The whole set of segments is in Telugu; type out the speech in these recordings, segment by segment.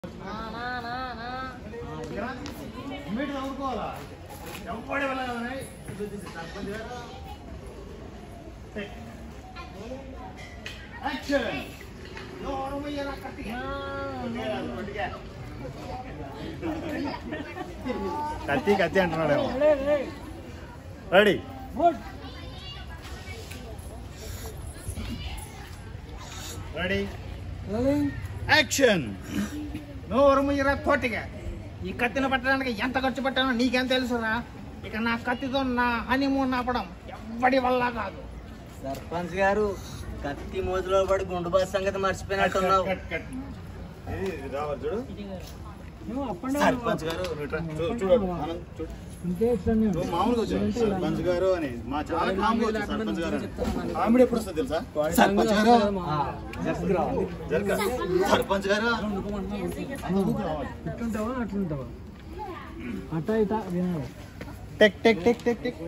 ఇమ్మీడియట్ చదువుకోవాలా ఎవడి వల్ల ఉన్నాయి సర్పంచ్ గారు యాక్షన్ నోరమయ్యరా కత్తిగా కత్తి కత్తి అంటున్నాడేమో రెడీ రెడీ యాక్షన్ నోరమయ్యరా కోటిగా ఈ కత్తిని పట్టడానికి ఎంత ఖర్చు పెట్టానో నీకేం తెలుసురా ఇక నా కత్తితో నా హనీమూన్ ఆపడం ఎవ్వడి వల్ల కాదు సర్పంచ్ గారు కత్తి మోతిలో పడి గుండు బస్ సంగతి మర్చిపోయినట్టున్నావు కట్, కట్. ఇది రావాలి చూడు సర్పంచ్ గారు నువ్వు ఇట్రా. చూ- చూడు ఆనంద్ చూడు నువ్వు మామూలుగా వచ్చావు సర్పంచ్ గారు అని మా చాలా కామెడీ వచ్చావు సర్పంచ్ గారు అని కామెడీ ఎప్పుడు వస్తుంది తెలుసా సర్పంచ్ గారు జరగ. సర్పంచ్ గారు అందుకు రావాలి. ఇట్లుంటావా అట్లుంటావా అట్ట ఇట వినాలి టెక్ టెక్ టెక్ టెక్ టెక్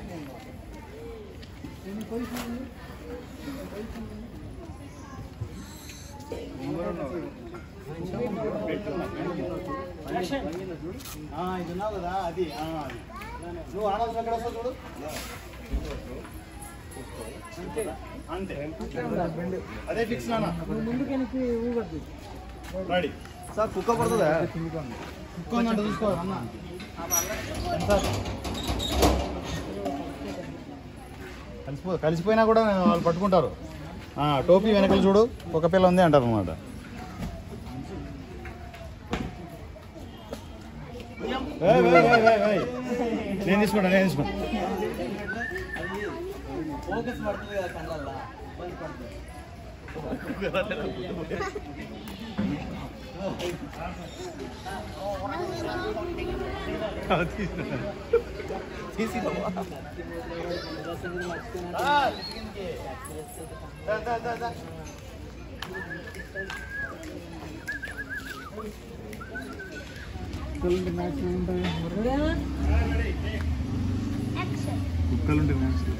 ఆ, ఇది ఉన్నావు కదా అది ఆ, అది. నువ్వు ఆడవలసిన ఎక్కడ వస్తావు చూడు అంతే అదే ఫిక్స్ నాన్న ముందుకు వెనక్కి ఊగద్దు రెడీ సార్ కుక్క పడుతుందా కుక్క ఉందంటే చూసుకోవాలి అన్న సార్ కలిసిపో కలిసిపోయినా కూడా వాళ్ళు పట్టుకుంటారు ఆ, టోపీ వెనకలు చూడు ఒక పిల్ల ఉంది అంటారు అనమాట నేను తీసుకుంటా నేను తీసుకుంటా ఫోకస్ పడుతుంది కదా కళ్ళల్లో ఇబ్బంది పడుతుంది మ్యాచ్ ఉంటుంది కుక్కలుంటే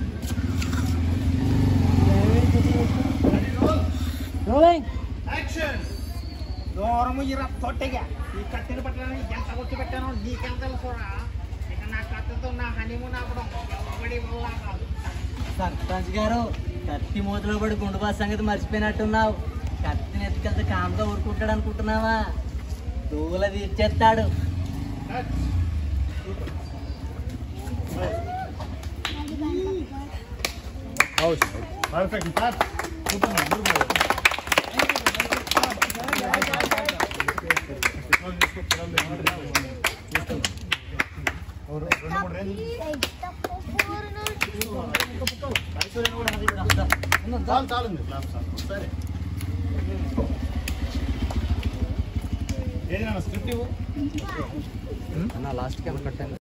రోలింగ్ యాక్షన్ దూరము ఇరా తొట్టెగా ఈ కత్తిని పట్టడానికి ఎంత కొట్టి పెట్టానో నీకెంత తెలుసురా ఇక నా కత్తితో నా హనీమూన్ ఆపడం ఎవడి వల్ల కాదు సర్పంచ్ గారు కత్తి మూతలో పడి గుండు బస్ సంగతి మర్చిపోయినట్టున్నావు కత్తిని ఎత్తుకెళ్తే కామ్గా ఊరుకుంటాడు అనుకుంటున్నావా దూల తీర్చేస్తాడు పర్ఫెక్ట్ సార్ రెండు మూడు రేంజ్ చాలు చాలు సరే ఏది నాన్న స్క్రిప్ట్ ఇవ్వు అన్న లాస్ట్ క్యాంప్ కట్టాను